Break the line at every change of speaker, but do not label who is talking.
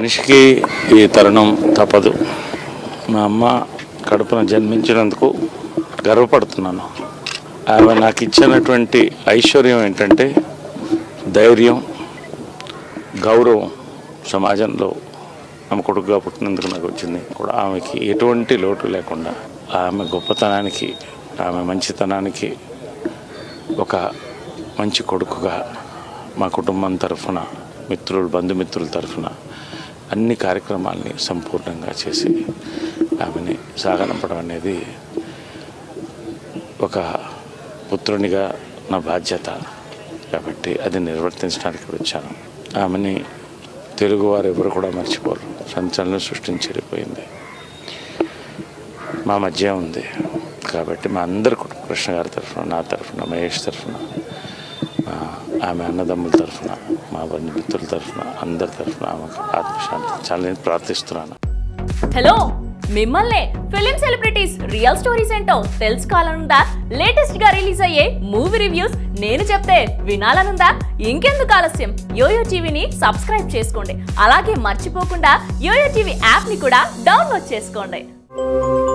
మనిషికి ఈ తరుణం తప్పదు మా అమ్మ కడుపున జన్మించినందుకు గర్వపడుతున్నాను ఆమె నాకు ఇచ్చినటువంటి ఐశ్వర్యం ఏంటంటే ధైర్యం గౌరవం సమాజంలో ఆమె కొడుకుగా పుట్టినందుకు నాకు వచ్చింది కూడా ఆమెకి ఎటువంటి లోటు లేకుండా ఆమె గొప్పతనానికి ఆమె మంచితనానికి ఒక మంచి కొడుకుగా మా కుటుంబం తరఫున మిత్రులు బంధుమిత్రుల తరఫున అన్ని కార్యక్రమాల్ని సంపూర్ణంగా చేసి ఆమెని సాగనంపడం అనేది ఒక పుత్రునిగా నా బాధ్యత కాబట్టి అది నిర్వర్తించడానికి వచ్చాను ఆమెని తెలుగువారు ఎవరు కూడా మర్చిపోరు సంచలనం సృష్టించి వెళ్ళిపోయింది మా మధ్య ఉంది కాబట్టి మా అందరి కుటుంబ కృష్ణ గారి తరఫున నా తరఫున మహేష్ తరఫున ఆ, ఆమె అన్నదమ్ముల తరఫున మా బంధుమిత్రుల తరఫున అందరి తరఫున ఆమెకు ఆత్మశాంతి చాలా నేను ప్రార్థిస్తున్నాను
హలో మిమ్మల్నే ఫిలిం సెలబ్రిటీస్ రియల్ స్టోరీస్ ఏంటో తెలుసుకోవాలనుందా లేటెస్ట్ గా రిలీజ్ అయ్యే మూవీ రివ్యూస్ నేను చెప్తే వినాలనుందా ఇంకెందుకు ఆలస్యం యోయో టీవీని సబ్స్క్రైబ్ చేసుకోండి అలాగే మర్చిపోకుండా యోయో టీవీ యాప్ ని కూడా డౌన్లోడ్ చేసుకోండి